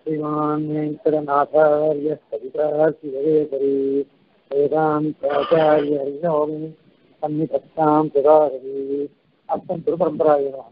श्रीमान् वेङ्कटनाथार्य कविताशिववेकरी वेदान्ताचार्यहरिणोमि सन्निधत्तां सुधारवी அர்த்தம் திருப்பரம்பராயிரம்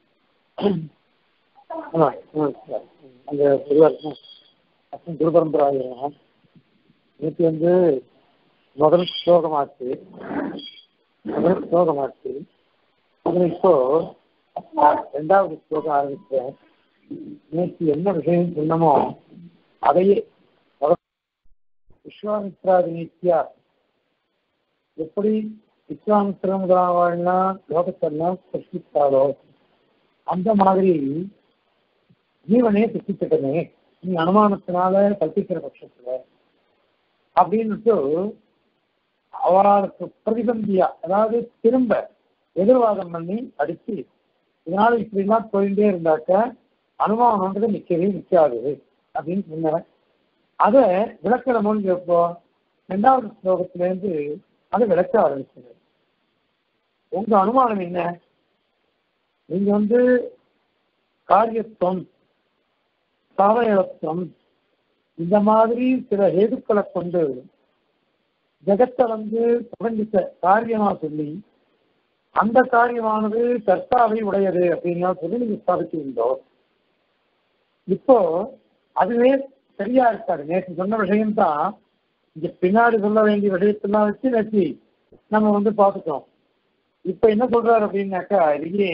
அந்த பொதுவாக அர்த்தம் திருப்பரம்பராயிரம் நேற்று வந்து முதல் ஸ்லோகமாச்சு முதல் ஸ்லோகமாச்சு அது இப்போ ரெண்டாவது ஸ்லோகம் ஆரம்பிச்சேன் நேற்று என்ன விஷயம் சொன்னமோ அதையே விஸ்வாமித்ராதி நித்யா எப்படி விஸ்வாமித்திர முதலாவெல்லாம் லோகத்தெல்லாம் சிருஷ்டித்தாலோ அந்த மாதிரி ஜீவனே சிருஷ்டிச்சிட்டனே நீ அனுமானத்தினால கல்பிக்கிற பட்சத்துல அப்படின்னுட்டு அவளுக்கு பிரதிபந்தியா அதாவது திரும்ப எதிர்வாதம் பண்ணி அடிச்சு இதனால இப்படி எல்லாம் போயிட்டே இருந்தாக்க அனுமானம்ன்றது நிக்கவே நிக்காது அப்படின்னு சொன்னேன் அதை விளக்கிற மொழி எப்போ ரெண்டாவது ஸ்லோகத்துல இருந்து அதை விளக்க ஆரம்பிச்சது உங்க அனுமானம் என்ன நீங்க வந்து காரியத்துவம் சாவயவத்துவம் இந்த மாதிரி சில ஹேதுக்களை கொண்டு ஜெகத்தை வந்து பிரபஞ்சித்த காரியமா சொல்லி அந்த காரியமானது கர்த்தாவை உடையது அப்படின்னு சொல்லி நீங்க ஸ்தாபிச்சிருந்தோம் இப்போ அதுவே சரியா இருக்காது நேற்று சொன்ன விஷயம்தான் இங்க பின்னாடி சொல்ல வேண்டிய விஷயத்தெல்லாம் வச்சு நேற்று நம்ம வந்து பார்த்துட்டோம் இப்ப என்ன சொல்றாரு அப்படின்னாக்கா இதுலயே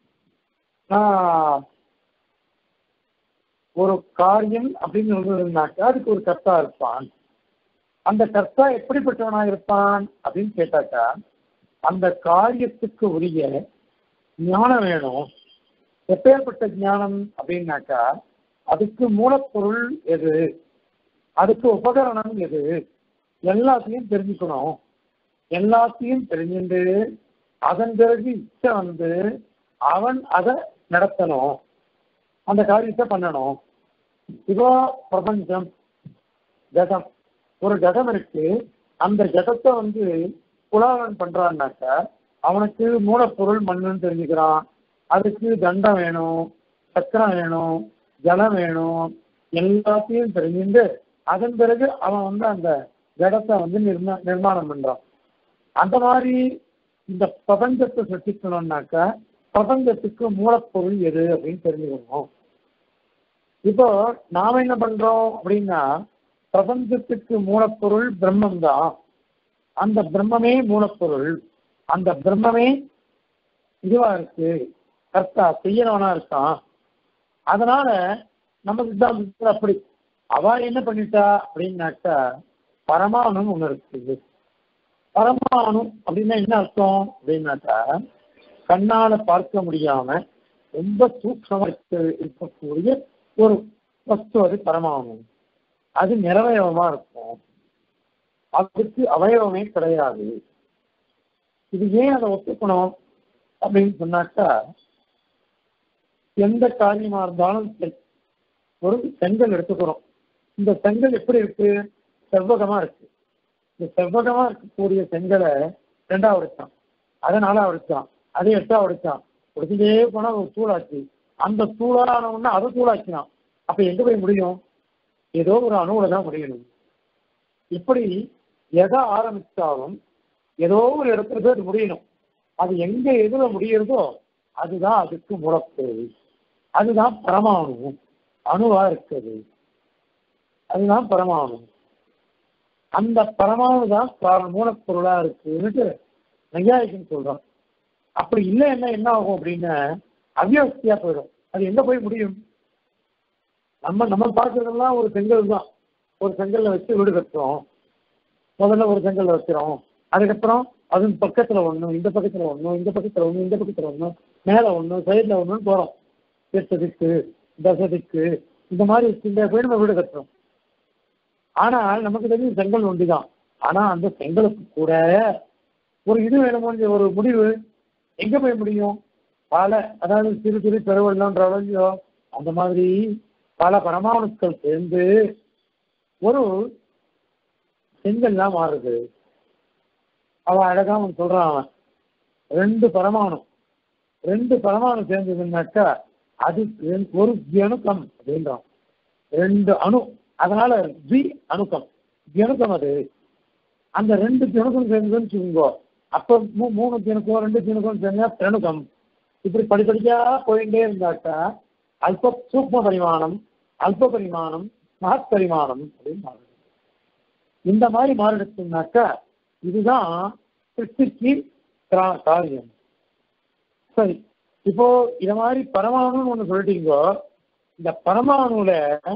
நான் ஒரு காரியம் அப்படின்னு சொல்றதுனாக்கா அதுக்கு ஒரு கர்த்தா இருப்பான் அந்த கர்த்தா எப்படிப்பட்டவனா இருப்பான் அப்படின்னு கேட்டாக்கா அந்த காரியத்துக்கு உரிய ஞானம் வேணும் எப்பேற்பட்ட ஞானம் அப்படின்னாக்கா அதுக்கு மூலப்பொருள் எது அதுக்கு உபகரணம் எது எல்லாத்தையும் தெரிஞ்சுக்கணும் எல்லாத்தையும் தெரிஞ்சுட்டு அதன் பிறகு இச்சை வந்து அவன் அதை நடத்தணும் அந்த காரியத்தை பண்ணணும் இப்போ பிரபஞ்சம் ஜடம் ஒரு ஜடம் இருக்கு அந்த ஜடத்தை வந்து புலாவன் பண்றான்னாக்கா அவனுக்கு மூலப்பொருள் மண்ணுன்னு தெரிஞ்சுக்கிறான் அதுக்கு தண்டம் வேணும் சக்கரம் வேணும் ஜலம் வேணும் எல்லாத்தையும் தெரிஞ்சுட்டு அதன் பிறகு அவன் வந்து அந்த ஜடத்தை வந்து நிர்மா நிர்மாணம் பண்றான் அந்த மாதிரி இந்த பிரபஞ்சத்தை சிருஷ்டிக்கணும்னாக்கா பிரபஞ்சத்துக்கு மூலப்பொருள் எது அப்படின்னு தெரிஞ்சுக்கணும் இப்போ நாம என்ன பண்றோம் அப்படின்னா பிரபஞ்சத்துக்கு மூலப்பொருள் பிரம்மம் தான் அந்த பிரம்மமே மூலப்பொருள் அந்த பிரம்மமே இதுவா இருக்கு கர்த்தா செய்யறவனா இருக்கான் அதனால நம்ம சித்தாந்தத்தில் அப்படி அவ என்ன பண்ணிட்டா அப்படின்னாக்கா பரமாணு ஒண்ணு இருக்குது பரமாணு அப்படின்னா என்ன அர்த்தம் அப்படின்னாக்கா கண்ணால பார்க்க முடியாம ரொம்ப சூக்ஷமா இருக்கக்கூடிய ஒரு வஸ்து அது பரமாணு அது நிறவயவமா இருக்கும் அதுக்கு அவயவமே கிடையாது இது ஏன் அதை ஒத்துக்கணும் அப்படின்னு சொன்னாக்கா எந்த காரியமா இருந்தாலும் ஒரு செங்கல் எடுத்துக்கிறோம் இந்த செங்கல் எப்படி இருக்கு செவ்வகமா இருக்கு இந்த செவ்வகமா இருக்கக்கூடிய செங்கலை ரெண்டா உடைச்சான் அதனால உடைச்சான் அதை எட்டா உடைச்சான் உடைச்சுட்டே போனா ஒரு தூளாச்சு அந்த தூளானவுன்னா அதை தூளாக்கினான் அப்ப எங்க போய் முடியும் ஏதோ ஒரு அணுவுல தான் முடியணும் இப்படி எதை ஆரம்பிச்சாலும் ஏதோ ஒரு இடத்துல போய் அது முடியணும் அது எங்க எதுல முடியறதோ அதுதான் அதுக்கு முடப்பொருள் அதுதான் பரமாணு அணுவா இருக்குது அதுதான் பரமாணு அந்த பரமாணு தான் மூலப்பொருளா இருக்குன்னுட்டு நையாயிக்குன்னு சொல்றோம் அப்படி இல்லை என்ன என்ன ஆகும் அப்படின்னா அவ்யவஸ்தியா போயிடும் அது எங்க போய் முடியும் நம்ம நம்ம பார்க்கறதெல்லாம் ஒரு செங்கல் தான் ஒரு செங்கல்ல வச்சு வீடு கட்டுறோம் முதல்ல ஒரு செங்கல்ல வைக்கிறோம் அதுக்கப்புறம் அது பக்கத்துல ஒண்ணு இந்த பக்கத்துல ஒண்ணு இந்த பக்கத்துல ஒண்ணு இந்த பக்கத்துல ஒண்ணு மேல ஒண்ணு சைட்ல ஒண்ணுன்னு போறோம் எட்டு திக்கு தச திக்கு இந்த மாதிரி இந்த போய் நம்ம வீடு கட்டுறோம் ஆனால் நமக்கு தெரிஞ்ச செங்கல் ஒண்டிதான் ஆனா அந்த செங்கலுக்கு கூட ஒரு இது வேணும் ஒரு முடிவு எங்க போய் முடியும் பல அதாவது சிறு சிறு பெருவெள்ளம்ன்ற அளவியோ அந்த மாதிரி பல பரமாணுக்கள் சேர்ந்து ஒரு செங்கல்லாம் மாறுது அவன் அழகா அவன் சொல்றான் அவன் ரெண்டு பரமாணு ரெண்டு பரமாணு சேர்ந்ததுன்னாக்கா அது ஒரு கணுக்கம் அப்படின்றான் ரெண்டு அணு அதனால த்வி அணுக்கம் திணுக்கம் அது அந்த ரெண்டு திணுக்கம் சேர்ந்துன்னு வச்சுக்கோங்க அப்போ மூ- மூணு திணுக்கம் ரெண்டு திணுக்கம் சேர்ந்தா திரணுக்கம் இப்படி படிப்படியா போயிட்டே இருந்தாக்கா அல்ப சூக்ம பரிமாணம் அல்ப பரிமாணம் மகத் பரிமாணம் அப்படின்னு மாறுது இந்த மாதிரி மாறிடுச்சுனாக்கா இதுதான் சிருஷ்டிக்கு கா- காரியம் சரி இப்போ இத மாதிரி பரமாணுன்னு ஒண்ணு சொல்லிட்டீங்கோ இந்த பரமாணுல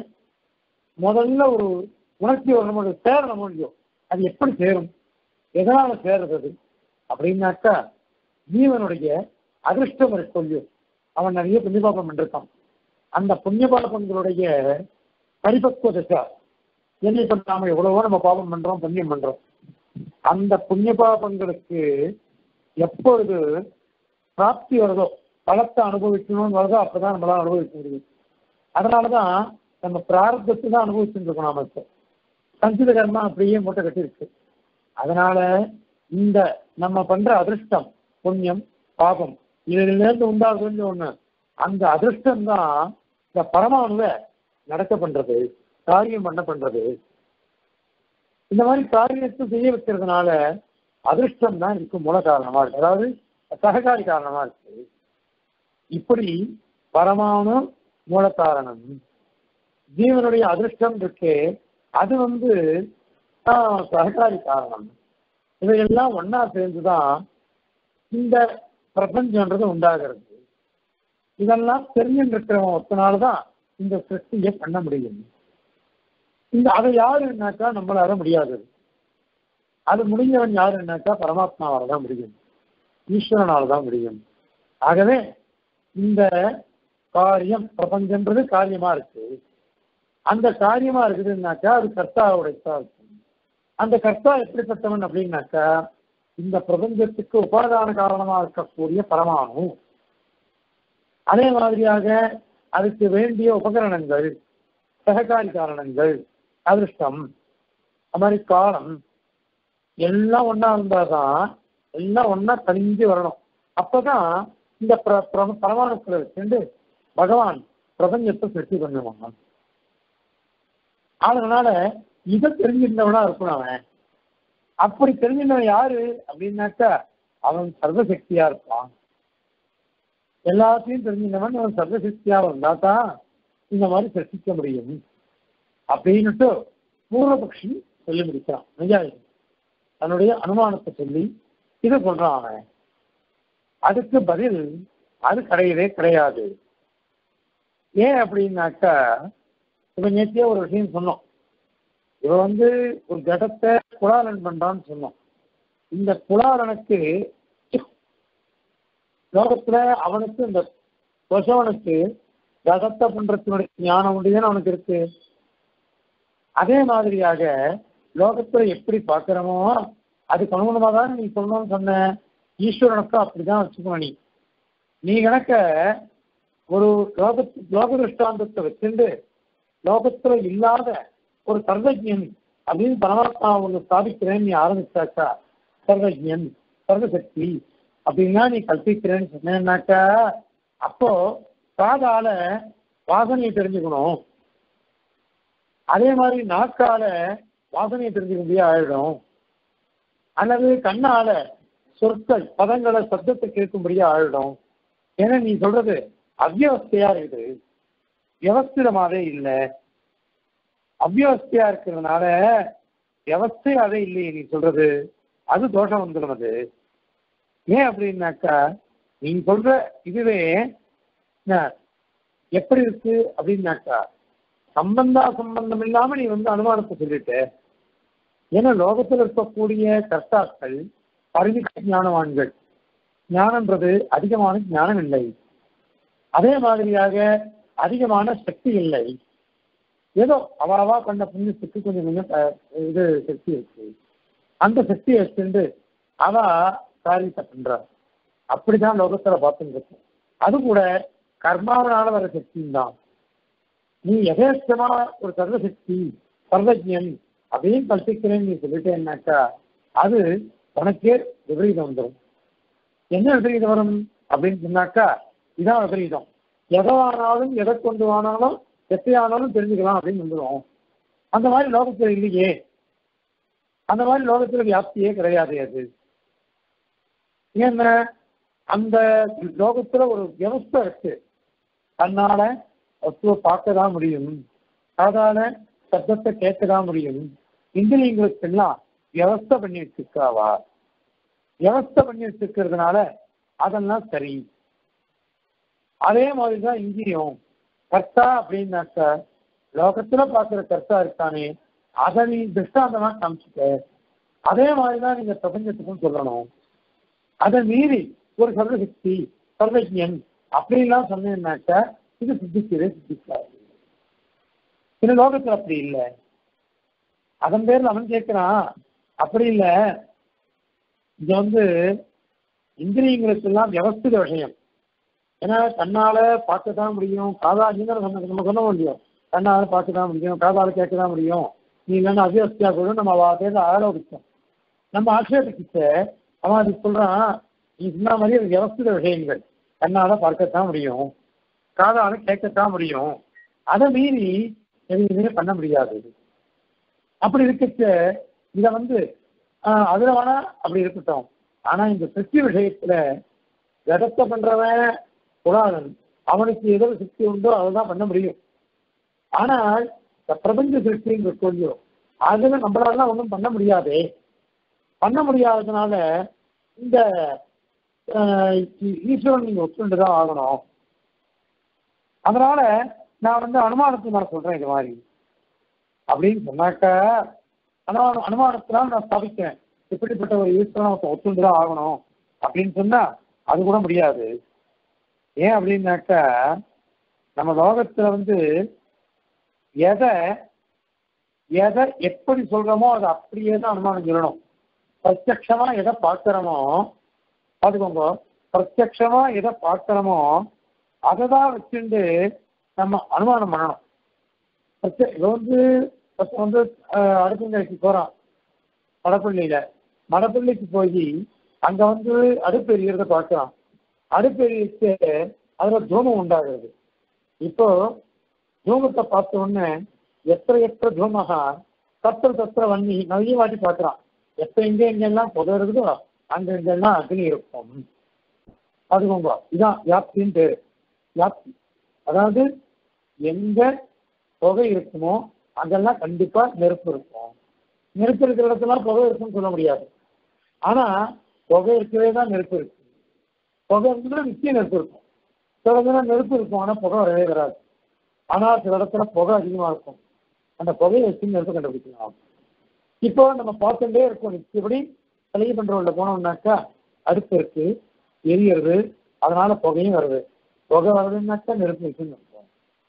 முதல்ல ஒரு உணர்ச்சி வரணும் ஒரு சேரணும் முடியும் அது எப்படி சேரும் எதனால சேருது அது அப்படின்னாக்கா ஜீவனுடைய அதிர்ஷ்டம் இருக்கொள்ளியும் அவன் நிறைய புண்ணியபாபம் பண்ணிருக்கான் அந்த புண்ணியபாபங்களுடைய பரிபக்குவ தசா என்ன இப்ப நாம எவ்வளவோ நம்ம பாபம் பண்றோம் புண்ணியம் பண்றோம் அந்த புண்ணிய பாபங்களுக்கு எப்பொழுது பிராப்தி வருதோ பலத்தை அனுபவிக்கணும்னு வருதோ அப்பதான் நம்மளால அனுபவிக்க முடியும் அதனாலதான் நம்ம பிராரத்தத்தை தான் அனுபவிச்சுட்டு இருக்கோம் நாம இப்போ சஞ்சித கர்மா அப்படியே மூட்டை கட்டிருக்கு அதனால இந்த நம்ம பண்ற அதிர்ஷ்டம் புண்ணியம் பாபம் இதுல இருந்து உண்டாகுதுன்னு ஒண்ணு அந்த அதிர்ஷ்டம் தான் இந்த பரமாணுவை நடக்க பண்றது காரியம் பண்ண பண்றது இந்த மாதிரி காரியத்தை செய்ய வைக்கிறதுனால அதிர்ஷ்டம் தான் இதுக்கு மூல காரணமா இருக்கு அதாவது சககாரி காரணமா இருக்கு இப்படி பரமாணு மூல காரணம் ஜீவனுடைய அதிர்ஷ்டம் இருக்கு அது வந்து ஆஹ், சககாரி காரணம் இவையெல்லாம் ஒண்ணா சேர்ந்துதான் இந்த பிரபஞ்சம்ன்றது உண்டாகிறது இதெல்லாம் தெரிஞ்சுட்டு இருக்கிறவன் ஒத்தனால்தான் இந்த சிருஷ்டியை பண்ண முடியும் இந்த அதை யாருன்னாக்கா நம்மளால முடியாது அது முடிஞ்சவன் யாருன்னாக்கா பரமாத்மாவால தான் முடியும் ஈஸ்வரனால தான் முடியும் ஆகவே இந்த காரியம் பிரபஞ்சன்றது காரியமா இருக்கு அந்த காரியமா இருக்குதுன்னாக்கா அது கர்த்தாவுடையதா இருக்கும் அந்த கர்த்தா எப்படிப்பட்டவன் அப்படின்னாக்கா இந்த பிரபஞ்சத்துக்கு உபாதான காரணமா இருக்கக்கூடிய பரமாணு அதே மாதிரியாக அதுக்கு வேண்டிய உபகரணங்கள் சககாரி காரணங்கள் அதிர்ஷ்டம் அது மாதிரி காலம் எல்லாம் ஒண்ணா இருந்தாதான் எல்லாம் ஒண்ணா கழிஞ்சு வரணும் அப்பதான் இந்த பிர- பிர- பரமாணுக்களை வச்சுட்டு பகவான் பிரபஞ்சத்தை சிருஷ்டி பண்ணுவாங்க அதனால இதை தெரிஞ்சிருந்தவனா இருக்கணும் அவன் அப்படி தெரிஞ்சிருந்தவன் யாரு அப்படின்னாக்கா அவன் சர்வசக்தியா இருப்பான் எல்லாத்தையும் தெரிஞ்சிருந்தவன் அவன் சர்வசக்தியா இருந்தா தான் இந்த மாதிரி சிருஷ்டிக்க முடியும் அப்படின்னுட்டு பூர்வபக்ஷி சொல்லி முடிக்கிறான் நிஜாயி தன்னுடைய அனுமானத்தை சொல்லி இதை சொல்றான் அவன் அதுக்கு பதில் அது கிடையவே கிடையாது ஏன் அப்படின்னாக்கா இப்ப நேத்தியே ஒரு விஷயம் சொன்னோம் இவ வந்து ஒரு கடத்தை குலாலன் பண்றான்னு சொன்னோம் இந்த குலாலனுக்கு லோகத்துல அவனுக்கு இந்த கொசவனுக்கு கடத்தை பண்றதுனுடைய ஞானம் உண்டுதானே அவனுக்கு இருக்கு அதே மாதிரியாக லோகத்துல எப்படி பார்க்கிறோமோ அதுக்கு அனுகுணமா தான் நீ சொல்லணும்னு சொன்ன ஈஸ்வரனுக்கும் அப்படிதான் வச்சுக்கணும் நீ நீ கணக்க ஒரு லோக லோக திருஷ்டாந்தத்தை வச்சுண்டு லோகத்துல இல்லாத ஒரு சர்வஜன் அப்படின்னு பரமாத்மா ஒன்று ஸ்தாபிக்கிறேன்னு நீ ஆரம்பிச்சாக்கா சர்வஜன் சர்வசக்தி அப்படின்னா நீ கல்பிக்கிறேன்னு சொன்னேன்னாக்கா அப்போ காதால வாசனையை தெரிஞ்சுக்கணும் அதே மாதிரி நாக்கால வாசனையை தெரிஞ்சுக்க முடியாது ஆயிடும் அல்லது கண்ணால சொற்கள் பதங்களை சத்தத்தை கேட்கும்படியா ஆயிடும் ஏன்னா நீ சொல்றது அவ்யவஸ்தையா இருக்குது வியவஸ்திதமாவே இல்லை அவ்யவஸ்தையா இருக்கிறதுனால வியவஸ்தையாவே இல்லையே நீ சொல்றது அது தோஷம் வந்துடும் அது ஏன் அப்படின்னாக்கா நீ சொல்ற இதுவே என்ன, எப்படி இருக்கு அப்படின்னாக்கா சம்பந்தா சம்பந்தம் இல்லாம நீ வந்து அனுமானத்தை சொல்லிட்ட ஏன்னா லோகத்தில் இருக்கக்கூடிய கர்த்தாக்கள் பரிமிக்க ஞானவான்கள் ஞானம்ன்றது அதிகமான ஞானம் இல்லை அதே மாதிரியாக அதிகமான சக்தி இல்லை ஏதோ அவாவா பண்ண புண்ணியத்துக்கு கொஞ்சம் கொஞ்சம் அஹ், இது சக்தி இருக்கு அந்த சக்தியை வச்சுட்டு அவ காரியத்தை பண்றார் அப்படிதான் லோகத்துல பார்த்துட்டு இருக்கும் அது கூட கர்மாவனால வர சக்தியும் தான் நீ யதேஷ்டமா ஒரு சர்வசக்தி சர்வஜன் அதையும் கல்பிக்கிறேன்னு நீ சொல்லிட்டேன்னாக்கா அது உனக்கே விபரீதம் வந்துடும் என்ன விபரீதம் வரும் அப்படின்னு சொன்னாக்கா இதான் விபரீதம் எதை ஆனாலும் எதை கொண்டு ஆனாலும் எத்தையானாலும் தெரிஞ்சுக்கலாம் அப்படின்னு வந்துடும் அந்த மாதிரி லோகத்துல இல்லையே அந்த மாதிரி லோகத்துல வியாப்தியே கிடையாது அது ஏன்னா அந்த லோகத்துல ஒரு வியவஸ்தை இருக்கு தன்னால வஸ்துவை பார்க்க தான் முடியும் சாதாரண சப்தத்தை கேட்க தான் முடியும் இந்திரியங்களுக்கு எல்லாம் வியவஸ்தை பண்ணி வச்சிருக்காவா வியவஸ்தை பண்ணி வச்சிருக்கிறதுனால அதெல்லாம் சரி அதே மாதிரிதான் இங்கேயும் கர்த்தா அப்படின்னாக்க லோகத்துல பார்க்கிற கர்த்தா இருக்கானே அதை நீ திருஷ்டாந்தமா காமிச்சுக்க அதே மாதிரிதான் நீங்க பிரபஞ்சத்துக்கும் சொல்லணும் அதை மீறி ஒரு சர்வசக்தி சர்வஜன் அப்படின்லாம் சொன்னேன்னாக்க இது சித்திக்கவே சித்திக்காது இந்த லோகத்துல அப்படி இல்லை அதன் பேர்ல அவன் கேட்கிறான் அப்படி இல்லை இது வந்து இந்திரியங்களுக்கு எல்லாம் வியவஸ்தித விஷயம் ஏன்னா கண்ணால பார்க்க தான் முடியும் காதால் நீங்க சொன்ன நம்ம சொல்ல முடியும் கண்ணால பார்க்க தான் முடியும் காதால கேட்க தான் முடியும் நீ இல்லைன்னா அபிவஸ்தியா கூட நம்ம அவ பேர்ல ஆலோசிச்சோம் நம்ம ஆட்சேபிக்கிட்ட அவன் அதுக்கு சொல்றான் நீ சொன்ன மாதிரி அது வியவஸ்தித விஷயங்கள் கண்ணால பார்க்கத்தான் முடியும் காதால கேட்கத்தான் முடியும் அதை மீறி எதுவுமே பண்ண முடியாது அப்படி இருக்கச்ச இதை வந்து ஆஹ் அதுல வேணா அப்படி இருக்கட்டும் ஆனா இந்த சிருஷ்டி விஷயத்துல ஜடத்தை பண்றவன் புராணன் அவனுக்கு எதோ சக்தி உண்டோ அதை பண்ண முடியும் ஆனால் இந்த பிரபஞ்ச சிருஷ்டிங்கிற கொஞ்சம் அதுல நம்மளால ஒன்றும் பண்ண முடியாதே பண்ண முடியாததுனால இந்த ஆஹ் ஈஸ்வரன் நீங்க ஒத்துண்டுதான் ஆகணும் அதனால நான் வந்து அனுமானத்தை நான் சொல்றேன் இது மாதிரி அப்படின்னு சொன்னாக்க அனுமானம் அனுமானத்தினால் நான் ஸ்தாபிக்கிறேன் இப்படிப்பட்ட ஒரு ஈஸ்வரன் ஒருத்தன் ஒத்துண்டுதான் ஆகணும் அப்படின்னு சொன்னா அது கூட முடியாது ஏன் அப்படின்னாக்க நம்ம லோகத்துல வந்து எதை எதை எப்படி சொல்றோமோ அதை அப்படியே தான் அனுமானம் சொல்லணும் பிரத்யக்ஷமா எதை பார்க்கிறோமோ பார்த்துக்கோங்க பிரத்யக்ஷமா எதை பார்க்கிறோமோ அதை தான் வச்சுட்டு நம்ம அனுமானம் பண்ணணும் பிரத்ய இது வந்து ஒருத்தன் வந்து அடுப்புங்கரைக்கு போறான் மடப்பள்ளியில மடப்பள்ளிக்கு போய் அங்க வந்து அடுப்பு எரியறத பார்க்கலாம் அடுப்பு எரியிட்டு அதுல தூமம் உண்டாகிறது இப்போ தூமத்தை பார்த்த உடனே எத்த எத்த தூமகா தத்திர தத்திர வன்னி நிறைய வாட்டி பார்க்கறான் எப்ப எங்க எங்கெல்லாம் புதை இருக்குதோ அங்க எங்கெல்லாம் அக்னி இருக்கும் அதுக்கோங்க இதான் வியாப்தின்னு பேரு வியாப்தி அதாவது எங்க புகை இருக்குமோ அங்கெல்லாம் கண்டிப்பா நெருப்பு இருக்கும் நெருப்பு இருக்கிற இடத்துல புகை இருக்குன்னு சொல்ல முடியாது ஆனா புகை இருக்கவே தான் நெருப்பு இருக்கு புகை இருந்தா நிச்சயம் நெருப்பு இருக்கும் சில இடத்துல நெருப்பு இருக்கும் ஆனா புகை வரவே வராது ஆனா சில இடத்துல புகை அதிகமா இருக்கும் அந்த புகையை வச்சு நெருப்பு கண்டுபிடிக்கலாம் இப்போ நம்ம பார்த்துட்டே இருக்கோம் இப்படி சலுகை பண்றவங்கள போனோம்னாக்கா அடுப்பு இருக்கு எரியறது அதனால புகையும் வருது புகை வருதுன்னாக்கா நெருப்பு வச்சுன்னு இருக்கும்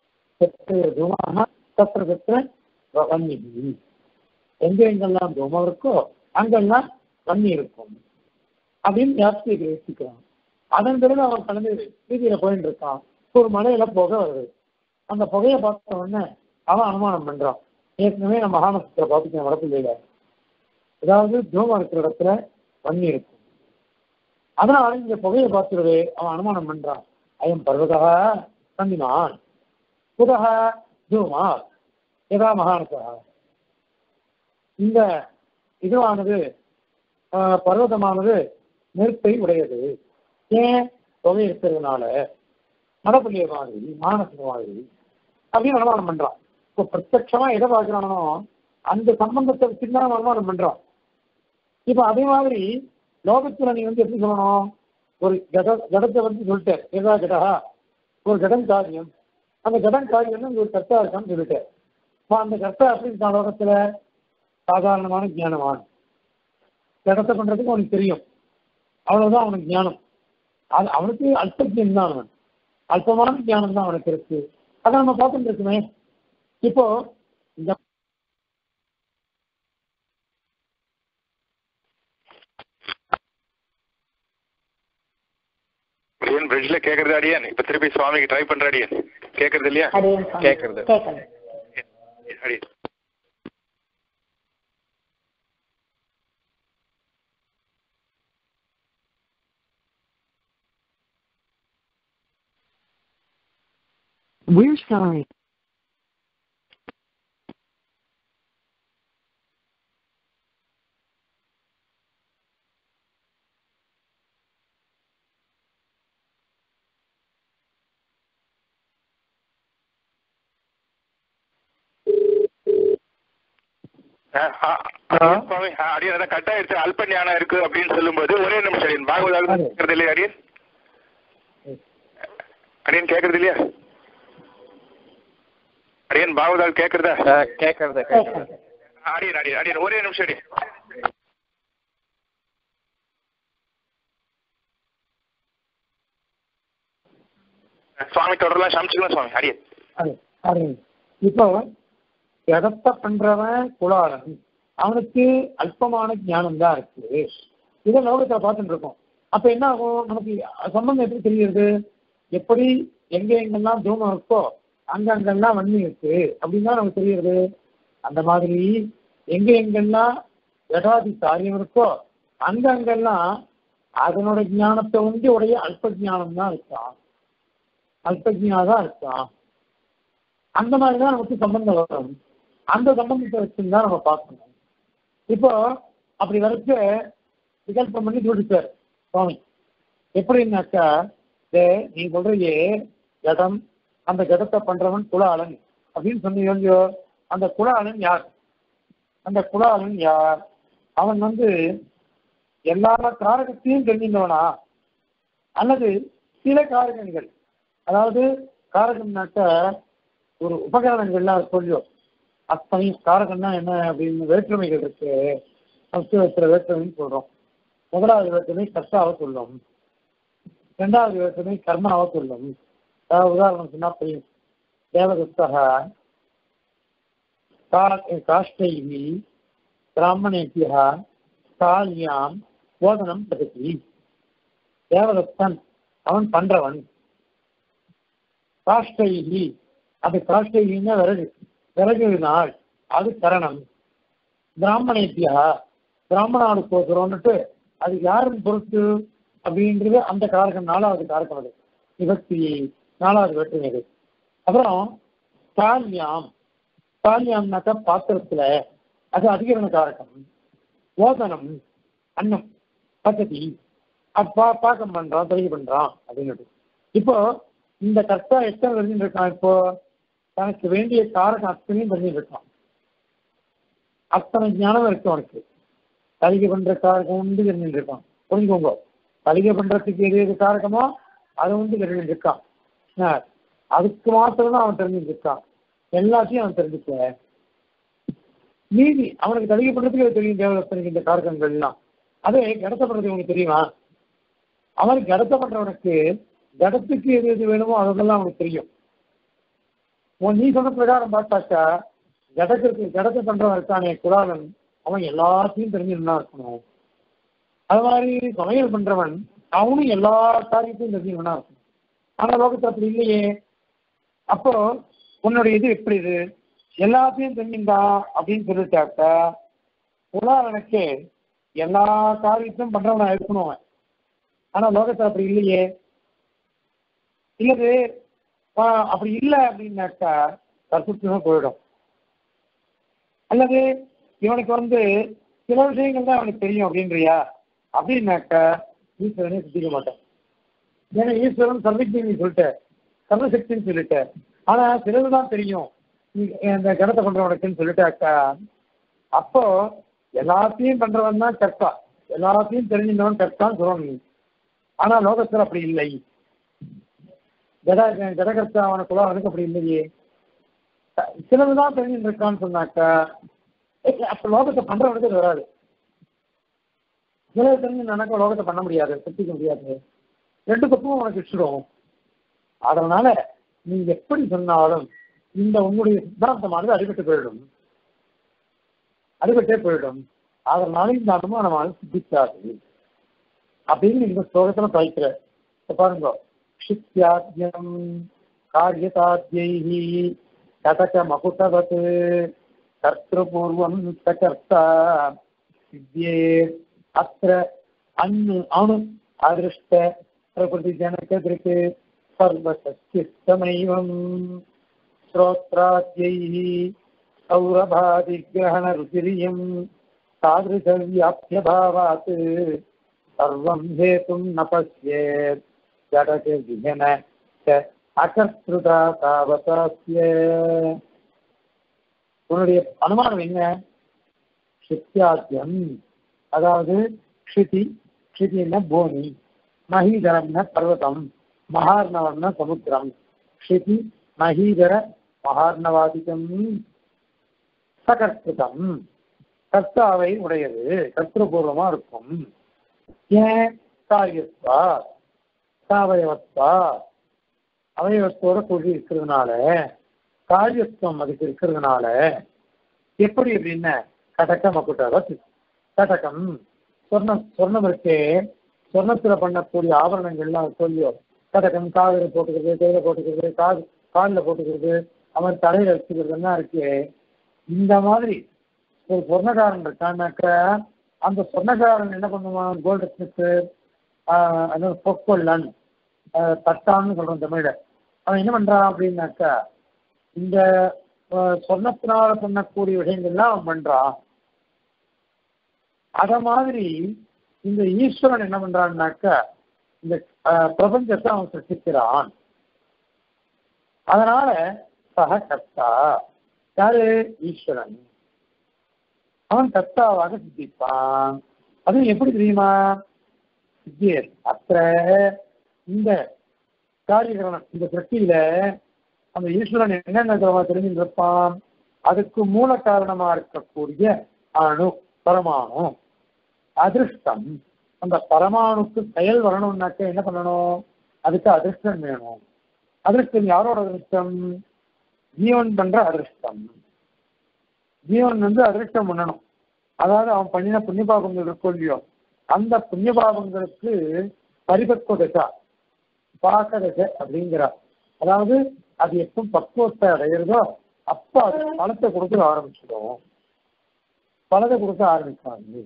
தூமாக தத்திர தத்திர வன்னி எங்க எங்கெல்லாம் தூமம் இருக்கோ அங்கெல்லாம் வன்னி இருக்கும் அப்படின்னு வியாப்தியை கிரகிச்சுக்கிறான் அதன் பிறகு அவன் கிளம்பி வீதியில போயிட்டு இருக்கான் ஒரு மலையில புகை வருது அந்த புகையை பார்த்த உடனே அவன் அனுமானம் பண்றான் ஏற்கனவே நம்ம மகாநசத்துல பார்த்துக்கேன் வடப்பிள்ளையில அதாவது தூமம் இருக்கிற இடத்துல வன்னி இருக்கும் அதனால இந்த புகையை பார்த்துடவே அவன் அனுமானம் பண்றான் அயம் பர்வதா சந்திமான் புதக தூமா எதா மகானசா இந்த இதுவானது பர்வதமானது நெருப்பை உடையது ஏன் தொகை இருக்கிறதுனால மடப்பள்ளிய மாதிரி மானச மாதிரி அப்படின்னு அனுமானம் பண்றான் இப்போ பிரத்யட்சமா எதை பார்க்கிறானோ அந்த சம்பந்தத்தை வச்சுட்டு தான் அனுமானம் பண்றான் இப்போ அதே மாதிரி லோகத்துல நீ வந்து எப்படி சொல்லணும் ஒரு கட கடத்தை வந்து சொல்லிட்டேன் ஏதா கடா ஒரு கடன் காரியம் அந்த கடன் காரியம் வந்து ஒரு கர்த்தா இருக்கான்னு சொல்லிட்டேன் இப்போ அந்த கர்த்தா எப்படி இருக்கான் லோகத்துல சாதாரணமான ஞானவான் இடத்தை பண்றதுக்கு அவனுக்கு தெரியும் அவ்வளவுதான் அவனுக்கு ஞானம் அது அவனுக்கு அல்பஜன் தான் அவன் அல்பமான ஞானம் தான் அவனுக்கு இருக்கு அதை நம்ம பார்த்துட்டு இருக்குமே இப்போ இந்த அடியன் பிரிட்ஜ்ல கேக்குறது அடியன் இப்ப திருப்பி சுவாமிக்கு ட்ரை பண்ற அடியன் கேக்குறது இல்லையா அடியேன் சுவாமி. கேக்குறது கேட்கல அடியன் We're sorry. ஆ, ஆ, அடியேன் சுவாமி ஆ, அடியேன் அதான் கட் ஆயிடுச்சு அல்ப ஞானம் இருக்கு அப்படின்னு சொல்லும்போது ஒரே நிமிஷம் அடியன் பாகவதால் அது. கேட்கறது இல்லையா அடியன் அடியன் கேட்கறது இல்லையா அடியன் பாகவதால் கேட்கறதா கேட்கறது கேட்கறது அடியன் அடியன் அடியன் ஒரே நிமிஷம் அடியன் சுவாமி தொடரலாம் சமைச்சுக்கலாம் சுவாமி அடியன் அது அது இப்போ இடத்த பண்றவன் குலாளன் அவனுக்கு அல்பமான ஞானம் தான் இருக்கு இதை லோகத்துல பார்த்துட்டு இருக்கோம் அப்ப என்ன ஆகும் நமக்கு சம்பந்தம் எப்படி தெரியுது எப்படி எங்க எங்கெல்லாம் தூமம் இருக்கோ அங்க அங்கெல்லாம் வன்னி இருக்கு அப்படின்னு தான் நமக்கு தெரியுது அந்த மாதிரி எங்க எங்கெல்லாம் ஜடாதி காரியம் இருக்கோ அங்க அங்கெல்லாம் அதனோட ஞானத்தை உண்டி உடைய அல்ப ஞானம் தான் இருக்கான் அல்பஜியா தான் இருக்கான் அந்த மாதிரி தான் நமக்கு சம்பந்தம் வரும் அந்த சம்பந்தத்தை வச்சுன்னு தான் நம்ம பார்க்கணும் இப்போ அப்படி வரைச்ச விகல்பம் பண்ணி சொல்லிட்டார் சுவாமி எப்படின்னாக்கா டே நீ சொல்றியே ஜடம் அந்த ஜடத்தை பண்றவன் குலாளன் அப்படின்னு சொன்னீங்க அந்த குலாளன் யார் அந்த குலாளன் யார் அவன் வந்து எல்லா காரகத்தையும் தெரிஞ்சிருந்தவனா அல்லது சில காரகங்கள் அதாவது காரகம்னாக்க ஒரு உபகரணங்கள்லாம் சொல்லியும் அத்தனை காரகம்னா என்ன அப்படின்னு வேற்றுமைகள் இருக்கு சம்ஸ்கிருதத்தில் வேற்றுமைன்னு சொல்றோம் முதலாவது வேற்றுமை கர்த்தாவை சொல்லும் இரண்டாவது வேற்றுமை கர்மாவை சொல்லும் அதாவது உதாரணம் சொன்னா தெரியும் தேவதத்தக காஷ்டைவி பிராமணேபியா காலியாம் போதனம் பதத்தி தேவதத்தன் அவன் பண்றவன் காஷ்டைகி அது காஷ்டைகின்னா விறகு விறகு நாள் அது கரணம் பிராமணேத்தியா பிராமணாளுக்கு ஒருத்தரோன்னுட்டு அது யாரும் பொறுத்து அப்படின்றது அந்த காரகம் நாலாவது காரகம் அது விபக்தி நாலாவது வேற்றுமை அது அப்புறம் தால்யாம் தால்யாம்னாக்கா பாத்திரத்துல அது அதிகரண காரகம் ஓதனம் அன்னம் பக்கத்தி அப்பா பாக்கம் பண்றான் தெரிய பண்றான் அப்படின்னு இப்போ இந்த கர்த்தா எத்தனை தெரிஞ்சுட்டு இருக்கான் இப்போ தனக்கு வேண்டிய காரகம் அத்தனையும் தெரிஞ்சுட்டு இருக்கான் அத்தனை ஞானம் இருக்கு அவனுக்கு கலிகை பண்ற காரகம் உண்டு தெரிஞ்சுட்டு இருக்கான் புரிஞ்சுக்கோங்க கலிகை பண்றதுக்கு எது எது காரகமோ அது உண்டு தெரிஞ்சுட்டு இருக்கான் ஆ, அதுக்கு மாத்திரம் தான் அவன் தெரிஞ்சுட்டு இருக்கான் எல்லாத்தையும் அவன் தெரிஞ்சுக்க மீதி அவனுக்கு கலிகை பண்றதுக்கு அது தெரியும் தேவதத்தனுக்கு இந்த காரகங்கள்லாம் அதே கடத்தப்படுறது உனக்கு தெரியுமா அவனுக்கு கடத்தப்படுறவனுக்கு கடத்துக்கு எது எது வேணுமோ அதெல்லாம் அவனுக்கு தெரியும் உன் நீ சொன்ன பிரகாரம் பார்த்தாக்கா ஜடத்திற்கு ஜடத்தை பண்றவன் இருக்கானே குலாலன் அவன் எல்லாத்தையும் தெரிஞ்சுன்னா இருக்கணும் அது மாதிரி சமையல் பண்றவன் அவனும் எல்லா காரியத்தையும் தெரிஞ்சுக்கணும்னா இருக்கணும் ஆனா லோகத்துல அப்படி இல்லையே அப்போ உன்னுடைய இது எப்படி இது எல்லாத்தையும் தெரிஞ்சுண்டா அப்படின்னு சொல்லிட்டாக்கா குலாலனுக்கு எல்லா காரியத்தையும் பண்றவனா இருக்கணும் அவன் ஆனா லோகத்துல அப்படி இல்லையே இல்லது ஆ, அப்படி இல்லை அப்படின்னாக்கா கற்புத்தமே போயிடும் அல்லது இவனுக்கு வந்து சில விஷயங்கள் தான் அவனுக்கு தெரியும் அப்படின்றியா அப்படின்னாக்கா ஈஸ்வரனே சித்திக்க மாட்டான் ஏன்னா ஈஸ்வரன் சர்வஜின்னு சொல்லிட்ட சர்வசக்தின்னு சொல்லிட்ட ஆனா சிலதுதான் தெரியும் நீ இந்த கடத்தை பண்றவனுக்குன்னு சொல்லிட்டாக்கா அப்போ எல்லாத்தையும் பண்றவன் தான் கர்த்தா எல்லாத்தையும் தெரிஞ்சிருந்தவன் கர்த்தான்னு சொல்லணும் நீ ஆனா லோகத்தில் அப்படி இல்லை ஜட ஜடகர்த்தா அவனுக்குள்ள அவனுக்கு அப்படி இல்லையே சிலதுதான் தெரிஞ்சுட்டு இருக்கான்னு சொன்னாக்கா ஏய், அப்ப லோகத்தை பண்றவனுக்கு அது வராது சிலது தெரிஞ்சு நினைக்க லோகத்தை பண்ண முடியாது சுத்திக்க முடியாது ரெண்டு பக்கமும் உனக்கு இஷ்டம் அதனால நீ எப்படி சொன்னாலும் இந்த உன்னுடைய சித்தாந்தமானது அடிபட்டு போயிடும் அடிபட்டே போயிடும் அதனால இந்த அனுமானமானது சித்திக்காது அப்படின்னு இந்த ஸ்லோகத்துல துவைக்கிற இப்ப பாருங்க क्षित्याद्यं कार्यताद्यैः कटकमकुटवत् कर्तृपूर्वं स कर्ता सिद्ध्ये अत्र अनु अणु अदृष्ट प्रकृतिजनकदृक् सर्वशक्तिस्तमैवम् श्रोत्राद्यैः सौरभादिग्रहणरुचिरियं तादृशव्याप्यभावात् सर्वं हेतुं न पश्येत् जडक विघन च அகர்த்துதா தாவதாசிய உன்னுடைய அனுமானம் என்ன சித்தியாத்தியம் அதாவது க்ஷிதி க்ஷிதின்னா பூமி மகீதரம்னா பர்வதம் மகார்ணவம்னா சமுத்திரம் க்ஷிதி மகீதர மகார்ணவாதிகம் சகர்த்தம் கர்த்தாவை உடையது கர்த்தபூர்வமா இருக்கும் ஏன் காரியஸ்வா சாவயவஸ்வா அவயவத்தோட கூடி இருக்கிறதுனால காரியத்துவம் அதுக்கு இருக்கிறதுனால எப்படி அப்படின்னா கடக்க மக்குட்டாவத் கடகம் சொர்ணம் சொர்ணம் இருக்கே சொர்ணத்துல பண்ணக்கூடிய ஆபரணங்கள்லாம் சொல்லியோ கடகம் காவிரி போட்டுக்கிறது கையில போட்டுக்கிறது காது காலில் போட்டுக்கிறது அவன் தலையில வச்சுக்கிறதுலாம் இருக்கே இந்த மாதிரி ஒரு சொர்ணக்காரன் இருக்கான்னாக்க அந்த சொர்ணக்காரன் என்ன பண்ணுவான் கோல்டு ஸ்மித்து பொற்கொள்ளன் தட்டான்னு சொல்றோம் தமிழ்ல அவன் என்ன பண்றான் அப்படின்னாக்கா இந்த அஹ், சொர்ணத்தினால பண்ணக்கூடிய விஷயங்கள்லாம் அவன் பண்றான் அத மாதிரி இந்த ஈஸ்வரன் என்ன பண்றான்னாக்கா இந்த அஹ், பிரபஞ்சத்தை அவன் சிருஷ்டிக்கிறான் அதனால சக கர்த்தா யாரு ஈஸ்வரன் அவன் கர்த்தாவாக சித்திப்பான் அது எப்படி தெரியுமா சித்தியர் அத்த இந்த காரியகரணம் இந்த சிருஷ்டியில அந்த ஈஸ்வரன் என்னென்ன தெரிஞ்சுட்டு இருப்பான் அதுக்கு மூல காரணமா இருக்கக்கூடிய அணு பரமாணு அதிர்ஷ்டம் அந்த பரமாணுக்கு செயல் வரணும்னாக்க என்ன பண்ணணும் அதுக்கு அதிர்ஷ்டம் வேணும் அதிர்ஷ்டம் யாரோட அதிர்ஷ்டம் ஜீவன் பண்ற அதிர்ஷ்டம் ஜீவன் வந்து அதிர்ஷ்டம் பண்ணணும் அதாவது அவன் பண்ணின புண்ணிய பாபங்கள் இருக்கும் இல்லையோ அந்த புண்ணிய பாபங்களுக்கு பரிபக்குவ தசா பாக்க தசை அப்படிங்கிறார் அதாவது அது எப்போ பக்குவத்தை அடையிறதோ அப்ப அது பணத்தை கொடுக்க ஆரம்பிச்சிடும் பணத்தை கொடுக்க ஆரம்பிக்காது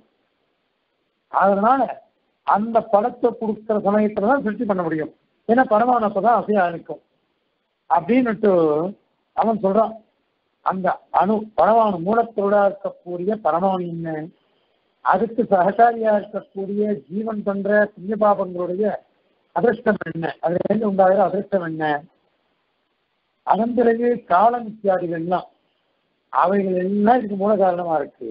அதனால அந்த பணத்தை கொடுக்கிற சமயத்துல தான் சிருஷ்டி பண்ண முடியும் ஏன்னா பரமானு அப்பதான் அசைய ஆரம்பிக்கும் அப்படின்னுட்டு அவன் சொல்றான் அந்த அணு பரமாணு மூலத்தோட இருக்கக்கூடிய பரமாணு என்ன அதுக்கு சககாரியா இருக்கக்கூடிய ஜீவன் பண்ற புண்ணிய பாபங்களுடைய அதிர்ஷ்டம் என்ன அதுல இருந்து உண்டாகிற அதிர்ஷ்டம் என்ன அதன் பிறகு காலம் இத்தியாதிகள்லாம் அவைகள் எல்லாம் இதுக்கு மூல காரணமா இருக்கு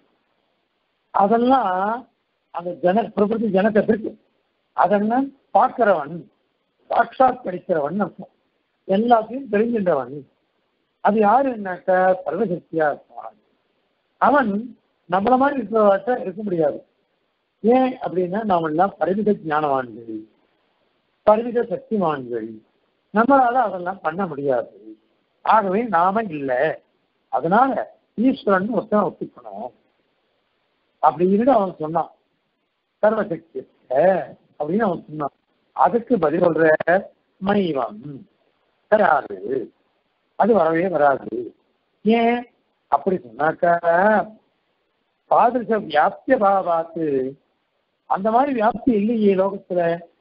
அதெல்லாம் அந்த ஜன பிரபதி ஜனகத்திற்கு அதெல்லாம் பார்க்கிறவன் சாட்சாத் படிக்கிறவன் அர்த்தம் எல்லாத்தையும் தெரிஞ்சின்றவன் அது யாருன்னாக்க சர்வசக்தியா இருப்பான் அவன் நம்மள மாதிரி இருக்கிறவர்கிட்ட இருக்க முடியாது ஏன் அப்படின்னா நாம எல்லாம் பரிமித ஞானவான்கள் பரிமித சக்திமான்கள் நம்மளால அதெல்லாம் பண்ண முடியாது ஆகவே நாம இல்லை அதனால ஈஸ்வரன் ஒருத்தன் ஒத்துக்கணும் அப்படின்னு அவன் சொன்னான் சர்வசக்தி அப்படின்னு அவன் சொன்னான் அதுக்கு பதில் சொல்ற மைவம் வராது அது வரவே வராது ஏன் அப்படி சொன்னாக்கா பாதிருஷ வியாப்திய பாவாத்து அந்த மாதிரி வியாப்தி இல்லையே லோகத்துல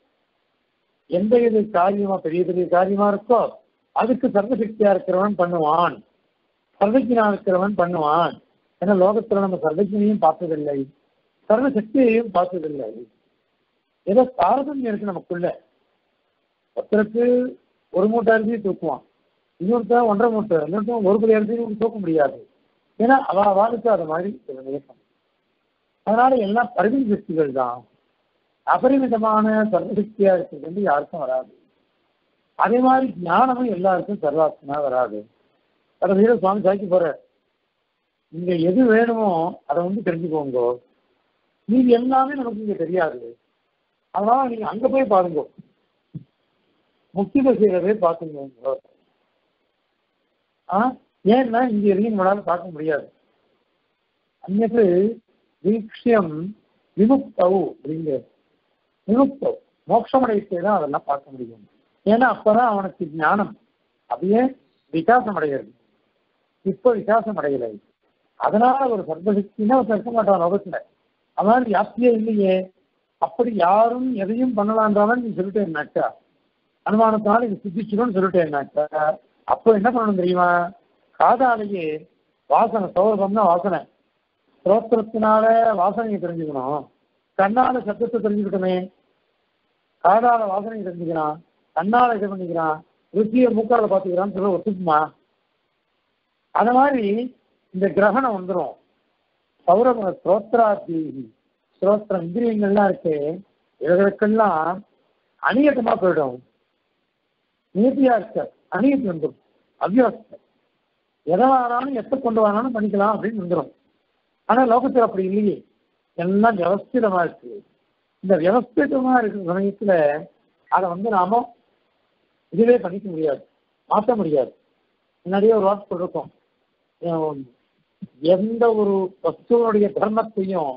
எந்த இது காரியமா பெரிய பெரிய காரியமா இருக்கோ அதுக்கு சர்வசக்தியா இருக்கிறவன் பண்ணுவான் சர்வஜனா இருக்கிறவன் பண்ணுவான் ஏன்னா லோகத்துல நம்ம சர்வஜனையும் பார்த்ததில்லை சர்வசக்தியையும் பார்த்ததில்லை ஏதோ தாரதமியம் இருக்கு நமக்குள்ள ஒருத்தருக்கு ஒரு மூட்டை அரிசி தூக்குவான் இன்னொருத்தன் ஒன்றரை மூட்டை இன்னொருத்தன் ஒரு படி அரிசி தூக்க முடியாது ஏன்னா அவ அவளுக்கு அது மாதிரி ஒரு நியக்கம் அதனால எல்லாம் பரிமித சக்திகள் தான் அபரிமிதமான சர்வசக்தியா இருக்கிறது வந்து யாருக்கும் வராது அதே மாதிரி ஞானமும் எல்லாருக்கும் சர்வாத்மனா வராது கடைசியில சுவாமி சாய்க்கு போற இங்க எது வேணுமோ அதை வந்து தெரிஞ்சுக்கோங்க நீங்க எல்லாமே நமக்கு இங்க தெரியாது அதனால நீங்க அங்க போய் பாருங்க முக்தி செய்யறதே பார்த்துங்க ஆ ஏன்னா இங்க எதையும் நம்மளால பார்க்க முடியாது அந்நது வீக்ஷியம் விமுக்தவு அப்படிங்கிற விமுக்தவ் மோட்சமடையத்தை தான் அதெல்லாம் பார்க்க முடியும் ஏன்னா அப்பதான் அவனுக்கு ஞானம் அப்படியே விகாசம் அடைகிறது இப்ப விகாசம் அடையலை அதனால ஒரு சர்வசக்தினா அவன் இருக்க மாட்டான் லோகத்துல அவன் வியாப்தியே இல்லையே அப்படி யாரும் எதையும் பண்ணலான்றாலும் நீ சொல்லிட்டேன்னாக்கா அனுமானத்தினால இது சித்திச்சிடும்னு சொல்லிட்டேன்னாக்கா அப்போ என்ன பண்ணணும் தெரியுமா காதாலேயே வாசனை சௌரபம்னா வாசனை ஸ்ரோத்திரத்தினால வாசனையை தெரிஞ்சுக்கணும் கண்ணால சத்தத்தை தெரிஞ்சுக்கிட்டோமே காதால வாசனையை தெரிஞ்சுக்கிறான் கண்ணால இது பண்ணிக்கிறான் ருச்சியை மூக்கால பார்த்துக்கிறான்னு சொல்ல ஒத்துக்குமா அந்த மாதிரி இந்த கிரகணம் வந்துடும் சௌரவ ஸ்ரோத்ராதி ஸ்ரோத்திரம் இந்திரியங்கள்லாம் இருக்கு இவர்களுக்கெல்லாம் அநியதமா போயிடும் நீதியா இருக்க அநியத்து வந்துடும் அவ்யவஸ்தை எதை வாராலும் எப்ப கொண்டு வராலும் பண்ணிக்கலாம் அப்படின்னு வந்துடும் ஆனா லோகத்தில் அப்படி இல்லையே எல்லாம் வியவஸ்திதமா இருக்கு இந்த வியவஸ்திதமா இருக்கிற சமயத்துல அதை வந்து நாம இதுவே பண்ணிக்க முடியாது மாற்ற முடியாது முன்னாடியே ஒரு வார்த்தை சொல்லிருக்கோம் அஹ் எந்த ஒரு வஸ்துவனுடைய தர்மத்தையும்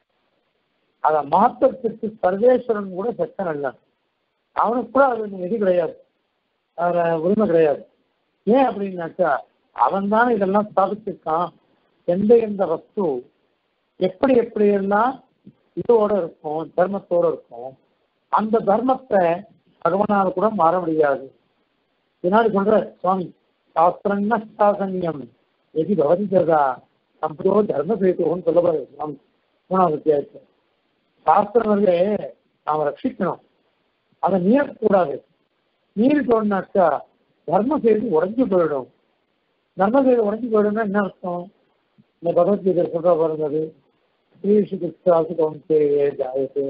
அதை மாற்றத்துக்கு சர்வேஸ்வரன் கூட சட்டம் அல்ல அவனுக்கு கூட அது இது கிடையாது அதுல உரிமை கிடையாது ஏன் அப்படின்னாக்கா அவன் தானே இதெல்லாம் ஸ்தாபிச்சிருக்கான் எந்த எந்த வஸ்து எப்படி எப்படி எல்லாம் இதோட இருக்கும் தர்மத்தோட இருக்கும் அந்த தர்மத்தை பகவானால் கூட மாற முடியாது பின்னாடி சொல்ற சுவாமி சாஸ்திரங்க சாசன்யம் எதி பவதி ஜகா சம்பதோ தர்ம பேத்துவன்னு சொல்லப்படுது சுவாமி மூணாவது அத்தியாயத்தில் சாஸ்திரங்களே நாம ரட்சிக்கணும் அதை மீறக்கூடாது மீறிட்டோம்னாக்கா தர்ம செய்தி உடஞ்சு போயிடும் தர்ம செய்தி உடஞ்சு போயிடும்னா என்ன அர்த்தம் இந்த பகவத்கீதை சொல்ற பாருங்க ஸ்ரீஷு கிருஷ்ணாசு கவுந்தே ஜாயத்தே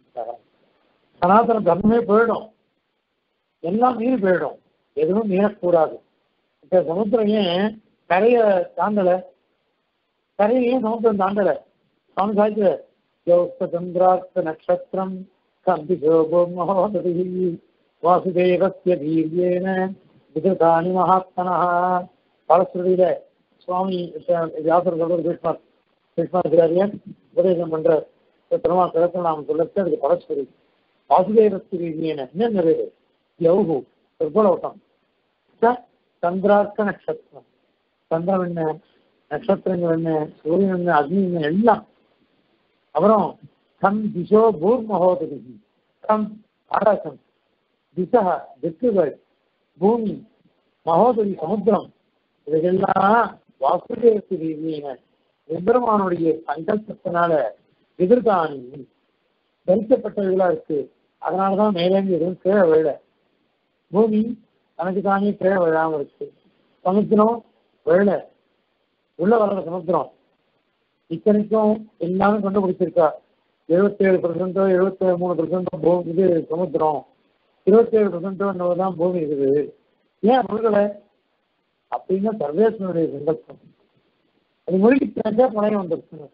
சனாதன தர்மமே போயிடும் எல்லாம் மீறி போயிடும் எதுவும் மீறக்கூடாது இப்ப சமுத்திரம் ஏன் கரைய தாண்டல கரையை ஏன் சமுத்திரம் தாண்டல அவனு சாய்ச்சு சந்திரார்த்த நட்சத்திரம் கம்பிசோபோ மகோதரி வாசுதேவஸ்ய வீரியேன விததானி மகாத்மனா பலஸ்ருதியில சுவாமி வியாசர் சொல்றது கிருஷ்ணர் கிருஷ்ணாச்சாரியன் உபதேசம் பண்ற பெருமா கிழக்கு நாம் சொல்லச்சு அதுக்கு பலஸ்ருதி வாசுதேவஸ்ய வீரியேன என்ன நிறைவு யௌகு துர்பலோகம் சந்திரார்க்க நட்சத்திரம் சந்திரன் என்ன நட்சத்திரங்கள் என்ன சூரியன் என்ன அக்னி என்ன எல்லாம் அப்புறம் கம் திசோ பூர் மகோதரி கம் ஆகாசம் திசா திக்குகள் பூமி மகோதரி சமுத்திரம் இவையெல்லாம் வாசுதேவத்துக்கு எம்பெருமானுடைய சங்கல்பத்தினால எதிர்காணி தரிக்கப்பட்டவைகளா இருக்கு அதனாலதான் மேலேந்து எதுவும் கீழே விழ பூமி தனக்கு தானே கீழே விழாம இருக்கு சமுத்திரம் விழ உள்ள வளர சமுத்திரம் இத்தனைக்கும் எல்லாமே கண்டுபிடிச்சிருக்கா எழுபத்தேழு பர்சன்டோ எழுபத்தி மூணு பர்சன்டோ பூமி இது சமுத்திரம் இருபத்தேழு பர்சன்டோ தான் பூமி இருக்குது ஏன் முழுகலை அப்படின்னா சர்வேசனுடைய சங்கல்பம் அது முழுகிட்டாக்கா பழைய வந்துருச்சு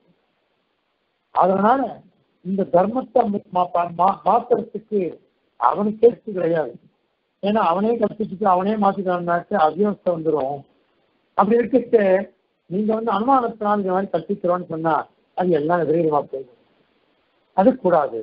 அதனால இந்த தர்மத்தை மாத்துறதுக்கு அவனுக்கு கேட்டு கிடையாது ஏன்னா அவனே கற்பிச்சுட்டு அவனே மாத்திட்டான்னாக்க அவ்யவஸ்தை வந்துடும் அப்படி இருக்கிட்டு நீங்க வந்து அனுமானத்தினால் இந்த மாதிரி கற்பிக்கிறோன்னு சொன்னா அது எல்லாம் விபரீதமா போயிடும் அது கூடாது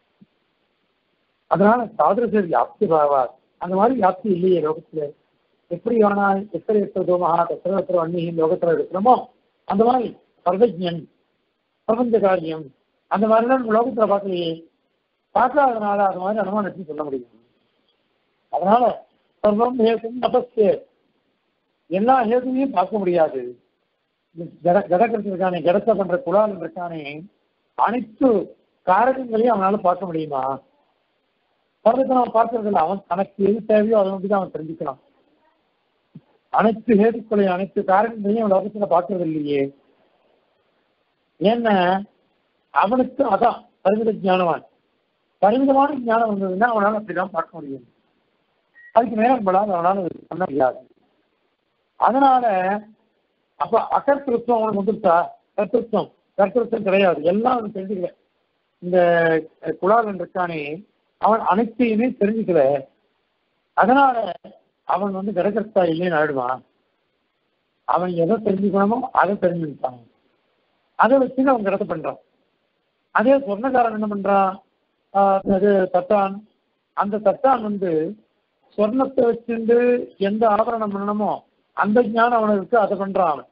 அதனால சாதரசர் வியாப்தி பாவார் அந்த மாதிரி வியாப்தி இல்லையே லோகத்துல எப்படி வேணா எத்தனை எத்ததோ மகா எத்தனை எத்தனை அண்ணி லோகத்துல இருக்கிறோமோ அந்த மாதிரி சர்வஜன் பிரபஞ்ச காரியம் அந்த மாதிரிலாம் நம்ம லோகத்துல பார்க்கலையே பார்க்காதனால அது மாதிரி அனுமானத்தையும் சொல்ல முடியும் அதனால சர்வம் ஹேதும் தபஸ்தே எல்லா ஹேதுவையும் பார்க்க முடியாது ஜட ஜடக்கிறது இருக்கானே ஜடத்தை பண்ற குழால் இருக்கானே அனைத்து காரகங்களையும் அவனால பார்க்க முடியுமா பர்வத்தை அவன் பார்க்கறது இல்லை அவன் தனக்கு எது தேவையோ அதை வந்து அவன் தெரிஞ்சுக்கலாம் அனைத்து ஹேதுக்களையும் அனைத்து காரணங்களையும் அவன் லோகத்துல பார்க்கறது இல்லையே ஏன்னா அவனுக்கு அதான் பரிமித ஞானவான் பரிமிதமான ஞானம் வந்ததுன்னா அவனால அப்படிதான் பார்க்க முடியும் அதுக்கு நேரம் படாது அவனால பண்ண முடியாது அதனால அப்ப அகர்த்திருத்தம் அவனுக்கு வந்துருச்சா கர்த்திருத்தம் கர்த்திருத்தம் கிடையாது எல்லாம் அவனுக்கு தெரிஞ்சுக்கல இந்த குலாலன் இருக்கானே அவன் அனைத்தையுமே தெரிஞ்சுக்கல அதனால அவன் வந்து கடகர்த்தா இல்லைன்னு ஆயிடுவான் அவன் எதை தெரிஞ்சுக்கணுமோ அதை தெரிஞ்சுக்கிட்டான் அதை வச்சு அவன் கடத்த பண்றான் அதே சொர்ணக்காரன் என்ன பண்றான் அது தட்டான் அந்த தட்டான் வந்து சொர்ணத்தை வச்சுட்டு எந்த ஆபரணம் பண்ணணுமோ அந்த ஞானம் அவனுக்கு இருக்கு அதை பண்றான் அவன்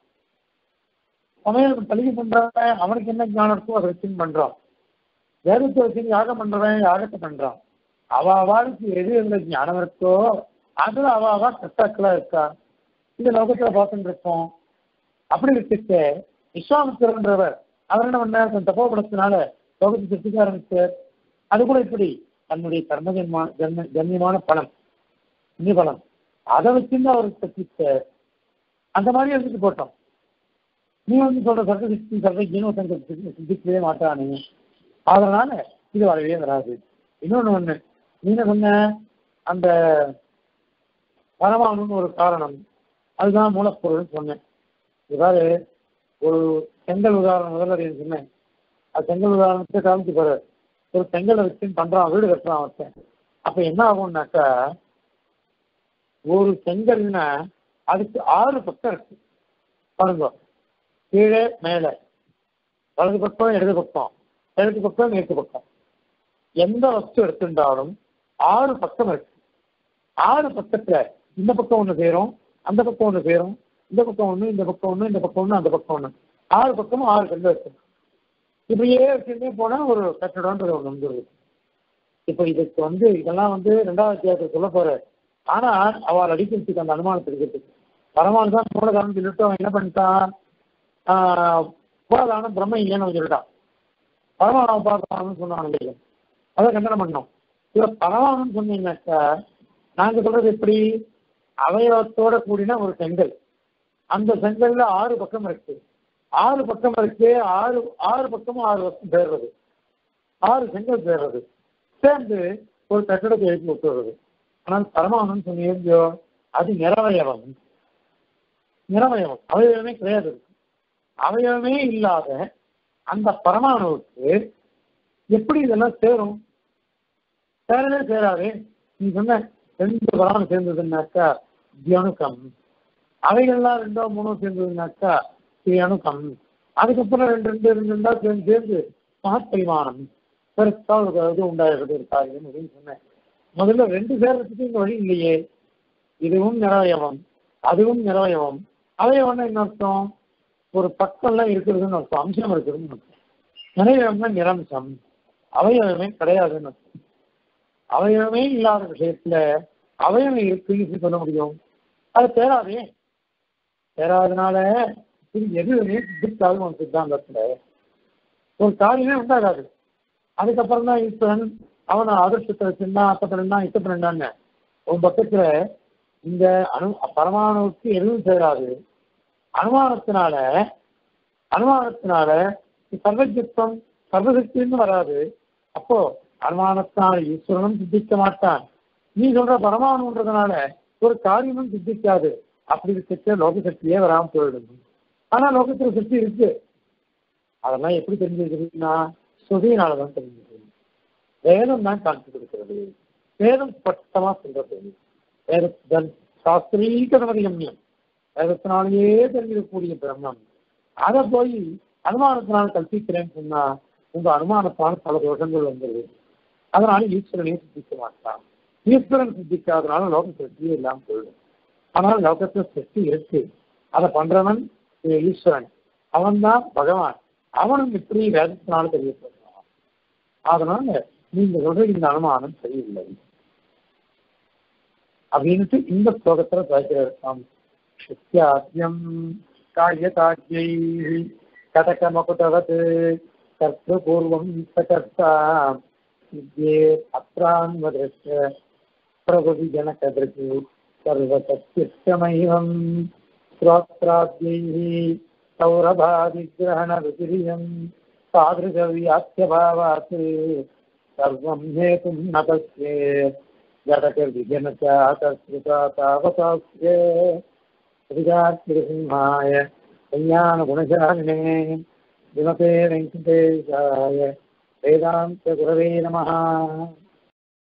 சமையல் கல்வி பண்றவன் அவனுக்கு என்ன ஞானம் இருக்கோ அதை வச்சுன்னு பண்றான் வேதத்தை வச்சு யாகம் பண்றவன் யாகத்தை பண்றான் அவ அவளுக்கு எது எந்த ஞானம் இருக்கோ அதுல அவ அவ கட்டாக்களா இருக்கா இந்த லோகத்துல பார்த்துட்டு இருக்கோம் அப்படி வச்சுட்டு விஸ்வாமித்திரன்றவர் அவர் என்ன பண்ணார் தன் தப்போபடத்தினால லோகத்தை சிருஷ்டிக்க ஆரம்பிச்சார் அது கூட இப்படி தன்னுடைய கர்ம ஜன்மா ஜன்ம ஜன்யமான பலம் புண்ணிய பலம் அதை வச்சிருந்து அவர் கற்பிச்சார் அந்த மாதிரி எடுத்துட்டு போட்டோம் நீ வந்து சொல்ற சர்வ சித்தி சர்வஜன்னு ஒருத்தன் சித்திக்கவே மாட்டானே அதனால இது வரவே வராது இன்னொன்னு ஒண்ணு நீ என்ன சொன்ன அந்த பரமாணுன்னு ஒரு காரணம் அதுதான் மூலப்பொருள்னு சொன்னேன் இவ்வாறு ஒரு செங்கல் உதாரணம் முதல்ல அது சொன்னேன் அது செங்கல் உதாரணத்தை காமிச்சு பாரு ஒரு செங்கலை வச்சு பண்றான் வீடு கட்டுறான் ஒருத்தன் அப்ப என்ன ஆகும்னாக்கா ஒரு செங்கல்னா அதுக்கு ஆறு பக்கம் இருக்கு பாருங்க கீழே மேலே வலது பக்கம் இடது பக்கம் கிழக்கு பக்கம் மேற்கு பக்கம் எந்த வஸ்து எடுத்துட்டாலும் ஆறு பக்கம் இருக்கு ஆறு பக்கத்துல இந்த பக்கம் ஒண்ணு சேரும் அந்த பக்கம் ஒண்ணு சேரும் இந்த பக்கம் ஒண்ணு இந்த பக்கம் ஒண்ணு இந்த பக்கம் ஒண்ணு அந்த பக்கம் ஒண்ணு ஆறு பக்கமும் ஆறு கல்லு இருக்கு இப்படியே வச்சுட்டே போனா ஒரு கட்டடம்ன்றது ஒண்ணு வந்துருது இப்போ இதுக்கு வந்து இதெல்லாம் வந்து ரெண்டாவது அத்தியாயத்தில் சொல்ல போற ஆனா அவள் அடிக்கிறதுக்கு அந்த அனுமானத்தை இருக்கிறதுக்கு பரமானு தான் மூலதானம் சொல்லிட்டு அவன் என்ன பண்ணிட்டான் ஆஹ் மூலதானம் பிரம்ம இல்லைன்னு அவன் சொல்லிட்டான் பரமானவ பார்க்கலாம்னு சொன்னான் இல்லையா அதை கண்டனம் பண்ணோம் இவ பரமானு சொன்னீங்கன்னாக்கா நாங்க சொல்றது எப்படி அவயவத்தோட கூடின ஒரு செங்கல் அந்த செங்கல்ல ஆறு பக்கம் இருக்கு ஆறு பக்கம் இருக்கு ஆறு ஆறு பக்கமும் ஆறு பக்கம் சேர்றது ஆறு செங்கல் சேர்றது சேர்ந்து ஒரு கட்டடத்தை எழுப்பி விட்டுறது ஆனால் பரமானு சொன்னீங்க அது நிறவயவம் நிறவயவம் அவயவமே கிடையாது அவயவமே இல்லாத அந்த பரமாணுவுக்கு எப்படி இதெல்லாம் சேரும் சேரவே சேராது நீ சொன்ன ரெண்டு பரமாணு சேர்ந்ததுன்னாக்கா தியணுக்கம் அவைகள்லாம் ரெண்டோ மூணோ சேர்ந்ததுன்னாக்கா தியணுக்கம் அதுக்கப்புறம் ரெண்டு ரெண்டு ரெண்டு ரெண்டா சேர்ந்து சேர்ந்து மகப்பரிமாணம் பெருசா ஒரு இது உண்டாகிறது ஒரு காரியம் அப்படின்னு சொன்னேன் முதல்ல ரெண்டு சேர்றதுக்கு இங்க வழி இல்லையே இதுவும் நிறவயவம் அதுவும் நிறவயவம் அவயவம்னா என்ன அர்த்தம் ஒரு பக்கம்லாம் இருக்கிறதுன்னு அர்த்தம் அம்சம் இருக்குதுன்னு அர்த்தம் நிறவயம்னா நிரம்சம் அவயவமே கிடையாதுன்னு அர்த்தம் அவயவமே இல்லாத விஷயத்துல அவயவம் இருக்குன்னு சொல்ல முடியும் அது தேராதே தேராதனால இது எதுவுமே சித்தாகும் ஒரு சித்தாந்தத்துல ஒரு காரியமே உண்டாகாது அதுக்கப்புறம் தான் ஈஸ்வரன் அவனை ஆதர்ஷத்தை வச்சிருந்தா அப்பத்தினா இஷ்டப்படான்னு உன் பக்கத்துல இந்த அணு பரமாணுவுக்கு எதுவும் சேராது அனுமானத்தினால அனுமானத்தினால சர்வஜித்வம் சர்வசக்தின்னு வராது அப்போ அனுமானத்தினால ஈஸ்வரனும் சித்திக்க மாட்டான் நீ சொல்ற பரமாணுன்றதுனால ஒரு காரியமும் சித்திக்காது அப்படி இருக்க லோக சக்தியே வராம போயிடும் ஆனா லோகத்துல சக்தி இருக்கு அதெல்லாம் எப்படி தெரிஞ்சுக்கிறதுன்னா சுதியினாலதான் தெரிஞ்சுக்கிறது வேதம் தான் காட்சி கொடுக்கிறது வேதம் ஸ்பஷ்டமா சொல்றது வேதத்தன் சாஸ்திரீக கம்யம் வேதத்தினாலேயே தெரிஞ்சிடக்கூடிய பிரம்மம் அதை போய் அனுமானத்தினால் கல்பிக்கிறேன்னு சொன்னா உங்க அனுமானத்தால் பல தோஷங்கள் வந்துருது அதனால ஈஸ்வரனையும் சித்திக்க மாட்டான் ஈஸ்வரன் சித்திக்காதனால லோக சக்தியே இல்லாம போயிடும் ஆனால் லோகத்துல சக்தி இருக்கு அதை பண்றவன் ஈஸ்வரன் அவன் தான் பகவான் அவனும் இப்படி வேதத்தினால தெரியப்படுறான் அதனால நீங்க சொல்ற இந்த அனுமானம் சரியில்லை அப்படின்ட்டு இந்த ஸ்லோகத்துல சாய்க்கிறார் சித்தியாத்தியம் காரியதாக்கியை கடகமகுடவத் கர்த்தபூர்வம் சகர்த்தா வித்யே அத்ரான்வதற்க பிரபவி ஜனகதிருக்கு सर्वसत्युष्टमैवम् श्रोत्राद्यैः सौरभादिग्रहणरुचिरियम् तादृशव्याख्यभावात् सर्वम् हेतुम् न तस्ये जडकविजनचाकर्तृता तावतास्ये श्रीजातिसिंहाय कल्याणगुणशालिने विमते वेङ्कटेशाय वेदान्तगुरवे नमः